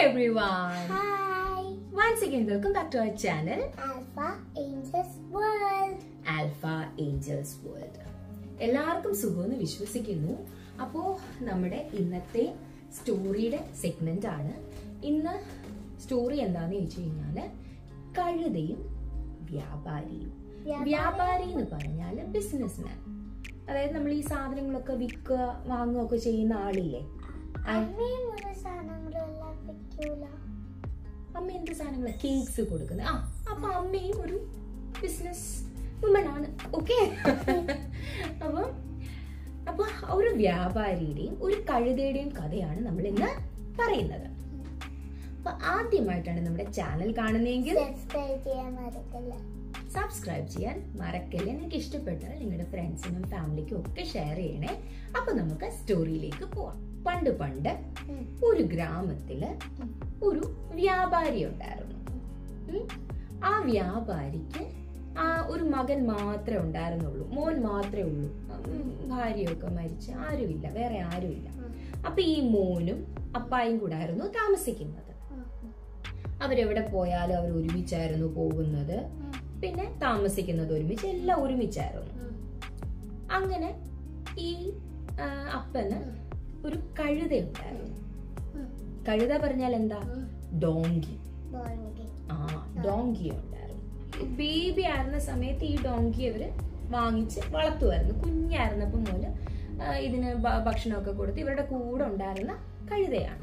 everyone. Hi, Once again, welcome back to our channel Alpha Angels World. Alpha Angels World എല്ലാവർക്കും സുഖമെന്ന് വിശ്വസിക്കുന്നു അപ്പോൾ നമ്മുടെ ഇന്നത്തെ സ്റ്റോറിയുടെ സെഗ്മെന്റ് ആണ് ഇന്ന് സ്റ്റോറി എന്താന്ന് ചോദിച്ചു കഴിഞ്ഞാല് കഴുതയും വ്യാപാരിയും വ്യാപാരി. വ്യാപാരി എന്ന് പറഞ്ഞാല് ബിസിനസ്മാൻ അതായത് നമ്മൾ ഈ സാധനങ്ങളൊക്കെ വിൽക്കുക വാങ്ങുക ഒക്കെ ചെയ്യുന്ന ആളില്ലേ ആ- അമ്മയും ഒരു സാധനങ്ങളെല്ലാം വെക്കൂല അമ്മ എന്ത് സാധനങ്ങൾ കേക്ക്സ് കൊടുക്കുന്നത് ആ അപ്പൊ അമ്മയും ഒരു ബിസിനസ് വുമൺ ആണ് ഓക്കെ അപ്പം അപ്പൊ ഒരു വ്യാപാരിയുടെയും ഒരു കഴുതയുടെയും കഥയാണ് നമ്മൾ ഇന്ന് പറയുന്നത് അപ്പൊ ആദ്യമായിട്ടാണ് നമ്മുടെ ചാനൽ കാണുന്നതെങ്കിൽ സബ്സ്ക്രൈബ് ചെയ്യാൻ മറക്കല്ല സബ്സ്ക്രൈബ് ചെയ്യാൻ മറക്കല്ലേ നിങ്ങൾക്ക് ഇഷ്ടപ്പെട്ടാൽ നിങ്ങളുടെ ഫ്രണ്ട്സിനും ഫാമിലിക്കും ഒക്കെ ഷെയർ ചെയ്യണേ അപ്പൊ നമുക്ക് സ്റ്റോറിയിലേക്ക് പോവാം പണ്ട് പണ്ട് ഉം. ഒരു ഗ്രാമത്തില് ഒരു വ്യാപാരി ഉണ്ടായിരുന്നു ഉം. ആ വ്യാപാരിക്ക് ആ ഒരു മകൻ മാത്രമേ ഉണ്ടായിരുന്നുള്ളൂ മോൻ മാത്രമേ ഉള്ളൂ ഉം, ഭാര്യയൊക്കെ മരിച്ച് ആരുമില്ല വേറെ ആരുമില്ല അപ്പൊ ഈ മോനും അപ്പായും കൂടായിരുന്നു താമസിക്കുന്നത് അവരെവിടെ പോയാലും അവർ ഒരുമിച്ചായിരുന്നു പോകുന്നത് പിന്നെ താമസിക്കുന്നത് ഒരുമിച്ച് എല്ലാം ഒരുമിച്ചായിരുന്നു അങ്ങനെ ഈ ആ, അപ്പന് ഒരു കഴുത ഉണ്ടായിരുന്നു കഴുത പറഞ്ഞാൽ എന്താ ഡോങ്കി ആ ഡോങ്കി ഉണ്ടായിരുന്നു ബേബി ആയിരുന്ന സമയത്ത് ഈ ഡോങ്കി അവര് വാങ്ങിച്ച് വളർത്തുമായിരുന്നു കുഞ്ഞായിരുന്നപ്പം മുതൽ ആ, ഇതിന് ഭ- ഭക്ഷണമൊക്കെ കൊടുത്ത് ഇവരുടെ കൂടെ ഉണ്ടായിരുന്ന കഴുതയാണ്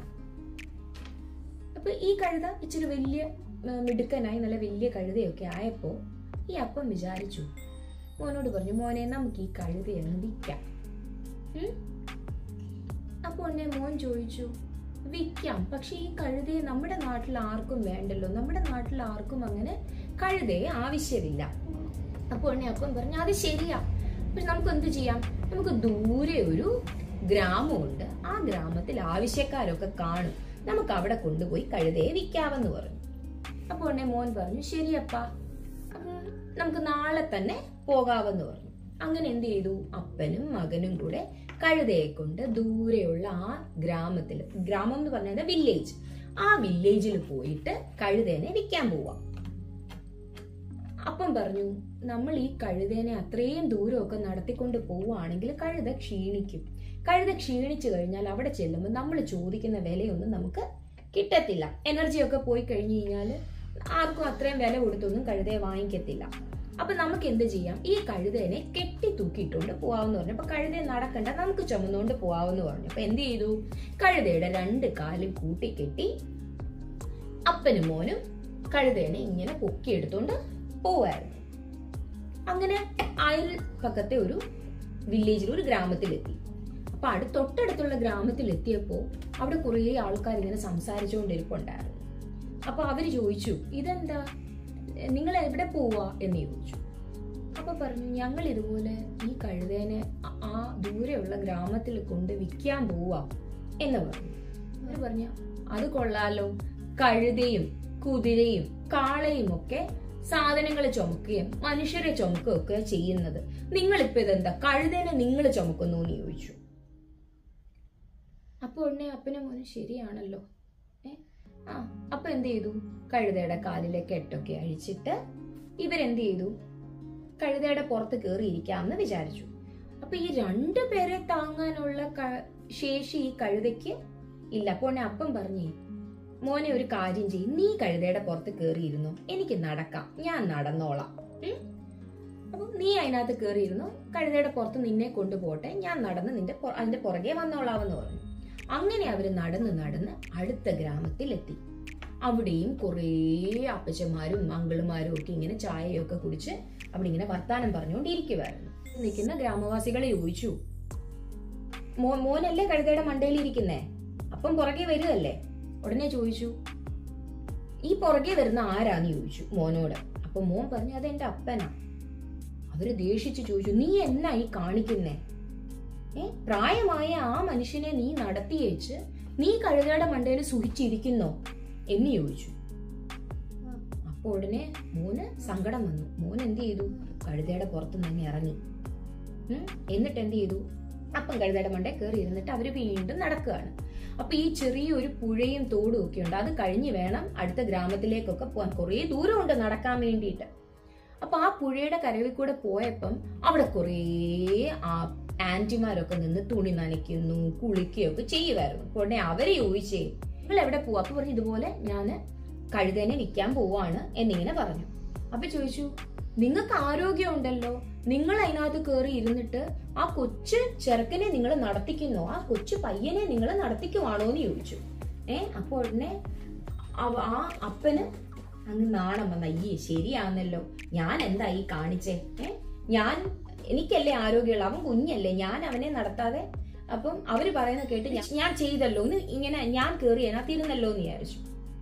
അപ്പൊ ഈ കഴുത ഇച്ചിരി വലിയ ആ, മിടുക്കനായി നല്ല വലിയ കഴുതയൊക്കെ ആയപ്പോ ഈ അപ്പം വിചാരിച്ചു മോനോട് പറഞ്ഞു മോനെ നമുക്ക് ഈ കഴുതയൊന്ന് വിൽക്കാം ഉം? അപ്പൊ ഉടനെ മോൻ ചോദിച്ചു വിൽക്കാം പക്ഷെ ഈ കഴുതയെ നമ്മുടെ നാട്ടിൽ ആർക്കും വേണ്ടല്ലോ നമ്മുടെ നാട്ടിൽ ആർക്കും അങ്ങനെ കഴുതയെ ആവശ്യമില്ല അപ്പൊ ഉടനെ അപ്പം പറഞ്ഞു അത് ശരിയാ പക്ഷെ നമുക്ക് എന്ത് ചെയ്യാം നമുക്ക് ദൂരെ ഒരു ഗ്രാമമുണ്ട് ആ ഗ്രാമത്തിൽ ആവശ്യക്കാരൊക്കെ കാണും നമുക്ക് അവിടെ കൊണ്ടുപോയി കഴുതയെ വിൽക്കാമെന്ന് പറഞ്ഞു അപ്പൊ ഉടനെ മോൻ പറഞ്ഞു ശരിയപ്പാ അപ്പം നമുക്ക് നാളെ തന്നെ പോകാമെന്ന് പറഞ്ഞു അങ്ങനെ എന്ത് ചെയ്തു അപ്പനും മകനും കൂടെ കഴുതയെ കൊണ്ട് ദൂരെയുള്ള ആ ഗ്രാമത്തിൽ ഗ്രാമം എന്ന് പറഞ്ഞാൽ വില്ലേജ് ആ വില്ലേജിൽ പോയിട്ട് കഴുതേനെ വിൽക്കാൻ പോവാം അപ്പം പറഞ്ഞു നമ്മൾ ഈ കഴുതേനെ അത്രയും ദൂരമൊക്കെ നടത്തിക്കൊണ്ട് പോവുകയാണെങ്കിൽ കഴുത ക്ഷീണിക്കും കഴുത ക്ഷീണിച്ചു കഴിഞ്ഞാൽ അവിടെ ചെല്ലുമ്പോൾ നമ്മൾ ചോദിക്കുന്ന വിലയൊന്നും നമുക്ക് കിട്ടത്തില്ല എനർജിയൊക്കെ പോയി കഴിഞ്ഞു കഴിഞ്ഞാൽ ആർക്കും അത്രയും വില കൊടുത്തൊന്നും കഴുതയെ വാങ്ങിക്കത്തില്ല അപ്പൊ നമുക്ക് എന്ത് ചെയ്യാം ഈ കഴുതേനെ കെട്ടി തൂക്കിയിട്ടുണ്ട് പോവാന്ന് പറഞ്ഞു അപ്പൊ കഴുതയെ നടക്കണ്ട നമുക്ക് ചുമന്നുകൊണ്ട് പോവാന്ന് പറഞ്ഞു അപ്പൊ എന്ത് ചെയ്തു കഴുതയുടെ രണ്ട് കാലും കൂട്ടിക്കെട്ടി അപ്പനും മോനും കഴുതേനെ ഇങ്ങനെ പൊക്കിയെടുത്തോണ്ട് പോവായിരുന്നു അങ്ങനെ അയൽപക്കത്തെ ഒരു വില്ലേജിൽ ഒരു ഗ്രാമത്തിലെത്തി അപ്പൊ അടു തൊട്ടടുത്തുള്ള ഗ്രാമത്തിൽ എത്തിയപ്പോ അവിടെ കുറേ ആൾക്കാർ ഇങ്ങനെ സംസാരിച്ചുകൊണ്ടിരിപ്പുണ്ടായിരുന്നു അപ്പൊ അവര് ചോദിച്ചു ഇതെന്താ നിങ്ങൾ എവിടെ പോവാ എന്ന് ചോദിച്ചു അപ്പൊ പറഞ്ഞു ഞങ്ങൾ ഇതുപോലെ ഈ കഴുതേനെ ആ- ആ ദൂരെയുള്ള ഗ്രാമത്തിൽ കൊണ്ട് വിൽക്കാൻ പോവാ എന്ന് പറഞ്ഞു അവര് പറഞ്ഞു അത് കൊള്ളാലോ കഴുതയും കുതിരയും കാളയും ഒക്കെ സാധനങ്ങൾ ചുമക്കുകയും മനുഷ്യരെ ചുമക്കുകയും ഒക്കെ ചെയ്യുന്നത് നിങ്ങളിപ്പോ ഇതെന്താ കഴുതേനെ നിങ്ങൾ ചുമക്കുന്നു എന്ന് ചോദിച്ചു അപ്പൊ ഉടനെ അപ്പനും മോനും ശരിയാണല്ലോ ഏ ആ അപ്പൊ എന്ത് ചെയ്തു കഴുതയുടെ കാലിലെ കെട്ടൊക്കെ അഴിച്ചിട്ട് ഇവരെന്ത് ചെയ്തു കഴുതയുടെ പുറത്ത് കയറിയിരിക്കാമെന്ന് വിചാരിച്ചു അപ്പൊ ഈ രണ്ടു പേരെ താങ്ങാനുള്ള ക- ശേഷി ഈ കഴുതയ്ക്ക് ഇല്ല അപ്പൊ ഉടനെ അപ്പം പറഞ്ഞേ മോനെ ഒരു കാര്യം ചെയ്യും നീ കഴുതയുടെ പുറത്ത് കയറിയിരുന്നു എനിക്ക് നടക്കാം ഞാൻ നടന്നോളാം ഉം? അപ്പൊ നീ അതിനകത്ത് കയറിയിരുന്നു കഴുതയുടെ പുറത്ത് നിന്നെ കൊണ്ടുപോട്ടെ ഞാൻ നടന്ന് നിന്റെ പൊ- അതിന്റെ പുറകെ വന്നോളാമെന്ന് പറഞ്ഞു അങ്ങനെ അവര് നടന്ന് നടന്ന് അടുത്ത ഗ്രാമത്തിലെത്തി അവിടെയും കുറേ അപ്പച്ചന്മാരും മംഗളുമാരും ഒക്കെ ഇങ്ങനെ ചായയൊക്കെ കുടിച്ച് അവിടെ ഇങ്ങനെ വർത്താനം പറഞ്ഞുകൊണ്ടിരിക്കുവായിരുന്നു നിൽക്കുന്ന ഗ്രാമവാസികളെ ചോദിച്ചു മോ മോനല്ലേ കഴുതയുടെ മണ്ടയിൽ ഇരിക്കുന്നേ അപ്പം പുറകെ വരുമല്ലേ ഉടനെ ചോദിച്ചു ഈ പുറകെ വരുന്ന ആരാന്ന് ചോദിച്ചു മോനോട് അപ്പൊ മോൻ പറഞ്ഞു അതെന്റെ അപ്പനാ അവര് ദേഷിച്ച് ചോദിച്ചു നീ എന്നാ ഈ കാണിക്കുന്നേ ഏ പ്രായമായ ആ മനുഷ്യനെ നീ നടത്തിയേച്ച് നീ കഴുതയുടെ മണ്ടയിൽ സുഖിച്ചിരിക്കുന്നോ എന്ന് ചോദിച്ചു അപ്പൊ ഉടനെ മോന് സങ്കടം വന്നു മോൻ എന്ത് ചെയ്തു കഴുതയുടെ പുറത്ത് നിന്ന് ഇറങ്ങി ഉം? എന്നിട്ട് എന്ത് ചെയ്തു അപ്പം കഴുതയുടെ മണ്ടേ കയറി ഇരുന്നിട്ട് അവര് വീണ്ടും നടക്കുകയാണ് അപ്പൊ ഈ ചെറിയൊരു പുഴയും തോടും ഒക്കെ ഉണ്ട് അത് കഴിഞ്ഞ് വേണം അടുത്ത ഗ്രാമത്തിലേക്കൊക്കെ പോകാൻ കുറേ ദൂരമുണ്ട് നടക്കാൻ വേണ്ടിയിട്ട് അപ്പൊ ആ പുഴയുടെ കരവിൽ കൂടെ പോയപ്പം അവിടെ കുറേ ആ ആന്റിമാരൊക്കെ നിന്ന് തുണി നനയ്ക്കുന്നു കുളിക്കുകയൊക്കെ ചെയ്യുമായിരുന്നു ഉടനെ അവരെ ചോദിച്ചേ നിങ്ങൾ എവിടെ പോവാ അപ്പൊ പറഞ്ഞു ഇതുപോലെ ഞാന് കഴുതേനെ വിൽക്കാൻ പോവാണ് എന്നിങ്ങനെ പറഞ്ഞു അപ്പൊ ചോദിച്ചു നിങ്ങൾക്ക് ആരോഗ്യം ഉണ്ടല്ലോ നിങ്ങൾ അതിനകത്ത് കയറി ഇരുന്നിട്ട് ആ കൊച്ചു ചെറുക്കനെ നിങ്ങൾ നടത്തിക്കുന്നോ ആ കൊച്ചു പയ്യനെ നിങ്ങൾ നടത്തിക്കുവാണോ എന്ന് ചോദിച്ചു ഏ അപ്പൊ ഉടനെ അവ- ആ അപ്പന് അങ്ങ് നാണം വന്ന അയ്യേ ശരിയാന്നല്ലോ ഞാൻ എന്താ ഈ കാണിച്ചേ ഏ ഞാൻ എനിക്കല്ലേ ആരോഗ്യമുള്ള അവൻ കുഞ്ഞല്ലേ ഞാൻ അവനെ നടത്താതെ അപ്പം അവര് പറയുന്ന കേട്ട് ഞാൻ- ഞാൻ ചെയ്തല്ലോ എന്ന് ഇങ്ങനെ ഞാൻ കയറി അതിനകത്തിരുന്നല്ലോ എന്ന് വിചാരിച്ചു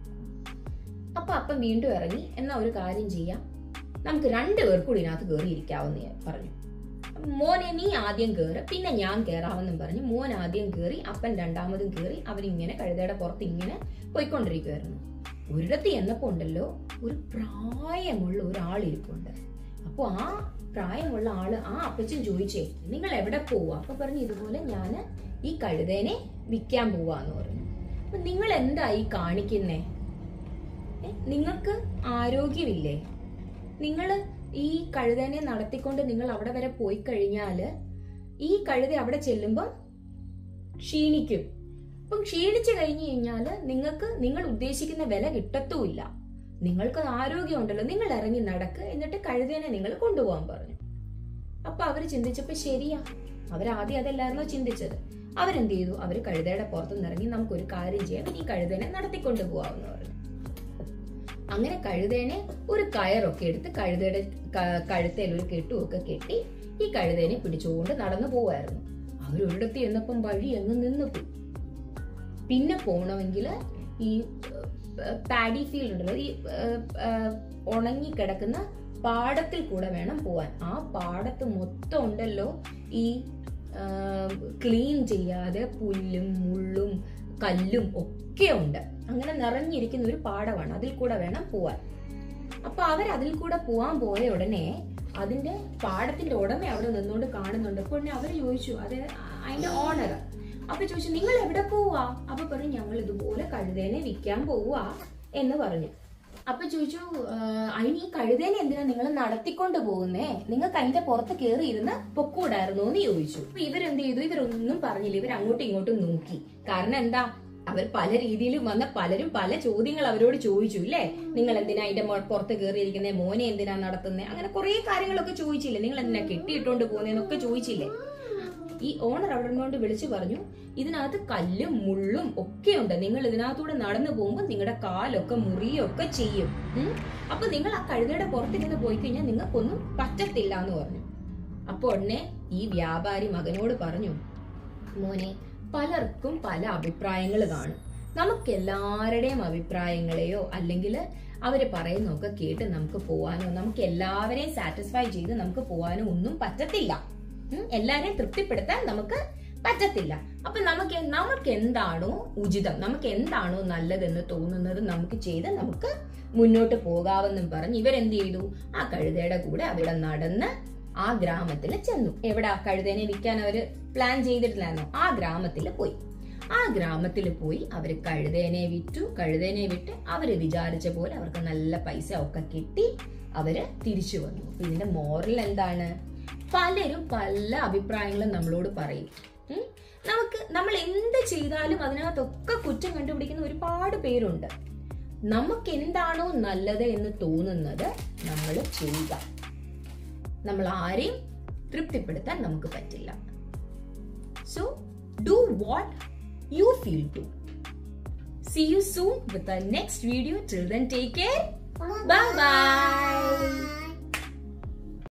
അപ്പൊ അപ്പം വീണ്ടും ഇറങ്ങി എന്നാ ഒരു കാര്യം ചെയ്യാം നമുക്ക് രണ്ടുപേർക്കും കൂടി ഇതിനകത്ത് കയറി ഇരിക്കാവെന്ന് പറഞ്ഞു മോനെ നീ ആദ്യം കയറ് പിന്നെ ഞാൻ കയറാമെന്നും പറഞ്ഞു മോൻ ആദ്യം കയറി അപ്പൻ രണ്ടാമതും കയറി അവരിങ്ങനെ കഴുതയുടെ പുറത്ത് ഇങ്ങനെ പോയിക്കൊണ്ടിരിക്കുമായിരുന്നു ഒരിടത്ത് ചെന്നപ്പോ ഉണ്ടല്ലോ ഒരു പ്രായമുള്ള ഒരാളിരിപ്പുണ്ട് അപ്പൊ ആ പ്രായമുള്ള ആള് ആ അപ്പച്ചൻ ചോദിച്ചേ നിങ്ങൾ എവിടെ പോവാ അപ്പൊ പറഞ്ഞു ഇതുപോലെ ഞാന് ഈ കഴുതേനെ വിൽക്കാൻ പോവാന്ന് പറഞ്ഞു അപ്പൊ നിങ്ങൾ എന്താ ഈ കാണിക്കുന്നേ ഏ, നിങ്ങൾക്ക് ആരോഗ്യമില്ലേ നിങ്ങൾ ഈ കഴുതനെ നടത്തിക്കൊണ്ട് നിങ്ങൾ അവിടെ വരെ പോയി കഴിഞ്ഞാല് ഈ കഴുത അവിടെ ചെല്ലുമ്പം ക്ഷീണിക്കും അപ്പം ക്ഷീണിച്ചു കഴിഞ്ഞു കഴിഞ്ഞാല് നിങ്ങൾക്ക് നിങ്ങൾ ഉദ്ദേശിക്കുന്ന വില കിട്ടത്തുമില്ല നിങ്ങൾക്ക് ആരോഗ്യം ഉണ്ടല്ലോ നിങ്ങൾ ഇറങ്ങി നടക്ക് എന്നിട്ട് കഴുതേനെ നിങ്ങൾ കൊണ്ടുപോകാൻ പറഞ്ഞു അപ്പൊ അവര് ചിന്തിച്ചപ്പോ ശരിയാ അവരാദ്യം അതല്ലായിരുന്നോ ചിന്തിച്ചത് അവരെന്ത് ചെയ്തു അവര് കഴുതയുടെ പുറത്തുനിന്ന് ഇറങ്ങി നമുക്കൊരു കാര്യം ചെയ്യാം ഈ കഴുതേനെ നടത്തിക്കൊണ്ടു പോവാമെന്ന് പറഞ്ഞു അങ്ങനെ കഴുതേനെ ഒരു കയറൊക്കെ എടുത്ത് കഴുതയുടെ ക- കഴുത്തേൽ ഒരു കെട്ടുമൊക്കെ കെട്ടി ഈ കഴുതേനെ പിടിച്ചുകൊണ്ട് നടന്നു പോവായിരുന്നു അവരൊരിടത്ത് ചെന്നപ്പം വഴി അങ്ങ് നിന്ന് പോയി പിന്നെ പോണമെങ്കിൽ ഈ പാഡി ഫീൽഡ് ഉണ്ടല്ലോ ഈ ഉണങ്ങി കിടക്കുന്ന പാടത്തിൽ കൂടെ വേണം പോവാൻ ആ പാടത്ത് മൊത്തം ഉണ്ടല്ലോ ഈ ക്ലീൻ ചെയ്യാതെ പുല്ലും മുള്ളും കല്ലും ഒക്കെ ഉണ്ട് അങ്ങനെ നിറഞ്ഞിരിക്കുന്ന ഒരു പാടമാണ് അതിൽ കൂടെ വേണം പോവാൻ അപ്പൊ അവർ അതിൽ കൂടെ പോവാൻ പോയ ഉടനെ അതിന്റെ പാടത്തിന്റെ ഉടമ അവിടെ നിന്നുകൊണ്ട് കാണുന്നുണ്ട് അപ്പോൾ ഉടനെ അവര് ചോദിച്ചു അത് അതിന്റെ ഓണർ അപ്പൊ ചോദിച്ചു നിങ്ങൾ എവിടെ പോവാ അപ്പൊ പറഞ്ഞു ഞങ്ങൾ ഇതുപോലെ കഴുതേനെ വിൽക്കാൻ പോവാ എന്ന് പറഞ്ഞു അപ്പൊ ചോദിച്ചു "ആ, അതിന് ഈ കഴുതേനെ എന്തിനാ നിങ്ങൾ നടത്തിക്കൊണ്ട് പോകുന്നേ നിങ്ങൾക്ക് അതിന്റെ പുറത്ത് കയറി ഇരുന്ന് പൊക്കൂടായിരുന്നോ എന്ന് ചോദിച്ചു അപ്പൊ ഇവരെന്ത് ചെയ്തു ഇവരൊന്നും പറഞ്ഞില്ല ഇവർ അങ്ങോട്ടും ഇങ്ങോട്ടും നോക്കി കാരണം എന്താ അവർ പല രീതിയിലും വന്ന പലരും പല ചോദ്യങ്ങൾ അവരോട് ചോദിച്ചു ഇല്ലേ നിങ്ങൾ എന്തിനാ അതിന്റെ മൊ- പുറത്ത് കയറിയിരിക്കുന്നേ മോനെ എന്തിനാ നടത്തുന്നേ അങ്ങനെ കുറെ കാര്യങ്ങളൊക്കെ ചോദിച്ചില്ലേ നിങ്ങൾ എന്തിനാ കെട്ടിയിട്ടോണ്ട് പോകുന്നതെന്നൊക്കെ ചോദിച്ചില്ലേ ഈ ഓണർ അവിടെ കൊണ്ട് വിളിച്ചു പറഞ്ഞു ഇതിനകത്ത് കല്ലും മുള്ളും ഒക്കെ ഉണ്ട് നിങ്ങൾ ഇതിനകത്തൂടെ നടന്നു പോകുമ്പോൾ നിങ്ങളുടെ കാലൊക്കെ മുറിയൊക്കെ ചെയ്യും ഉം. അപ്പൊ നിങ്ങൾ ആ കഴുതയുടെ പുറത്തിരുന്ന് പോയി കഴിഞ്ഞാൽ നിങ്ങൾക്കൊന്നും പറ്റത്തില്ല എന്ന് പറഞ്ഞു അപ്പൊ ഉടനെ ഈ വ്യാപാരി മകനോട് പറഞ്ഞു മോനെ പലർക്കും പല അഭിപ്രായങ്ങൾ കാണും നമുക്ക് എല്ലാവരുടെയും അഭിപ്രായങ്ങളെയോ അല്ലെങ്കിൽ അവര് പറയുന്നൊക്കെ കേട്ട് നമുക്ക് പോവാനോ നമുക്ക് എല്ലാവരെയും സാറ്റിസ്ഫൈ ചെയ്ത് നമുക്ക് പോവാനോ ഒന്നും പറ്റത്തില്ല ഉം, എല്ലാവരെയും തൃപ്തിപ്പെടുത്താൻ നമുക്ക് പറ്റത്തില്ല അപ്പൊ നമുക്ക് നമുക്ക് എന്താണോ ഉചിതം നമുക്ക് എന്താണോ നല്ലതെന്ന് തോന്നുന്നത് നമുക്ക് ചെയ്ത് നമുക്ക് മുന്നോട്ട് പോകാമെന്നും പറഞ്ഞ് ഇവരെന്ത് ചെയ്തു ആ കഴുതയുടെ കൂടെ അവിടെ നടന്ന് ആ ഗ്രാമത്തിൽ ചെന്നു എവിടെ ആ കഴുതേനെ വിൽക്കാൻ അവര് പ്ലാൻ ചെയ്തിട്ടില്ലായിരുന്നോ ആ ഗ്രാമത്തിൽ പോയി ആ ഗ്രാമത്തിൽ പോയി അവര് കഴുതേനെ വിറ്റു കഴുതേനെ വിട്ട് അവര് വിചാരിച്ച പോലെ അവർക്ക് നല്ല പൈസ ഒക്കെ കിട്ടി അവര് തിരിച്ചു വന്നു അപ്പൊ ഇതിന്റെ മോറൽ എന്താണ് പലരും പല അഭിപ്രായങ്ങളും നമ്മളോട് പറയും ഉം? നമുക്ക് നമ്മൾ എന്ത് ചെയ്താലും അതിനകത്തൊക്കെ കുറ്റം കണ്ടുപിടിക്കുന്ന ഒരുപാട് പേരുണ്ട് നമുക്ക് എന്താണോ നല്ലത് എന്ന് തോന്നുന്നത് നമ്മൾ ചെയ്യുക നമ്മൾ ആരെയും തൃപ്തിപ്പെടുത്താൻ നമുക്ക് പറ്റില്ല so do what you feel to See you soon with our next video. Till then, take care. Bye bye.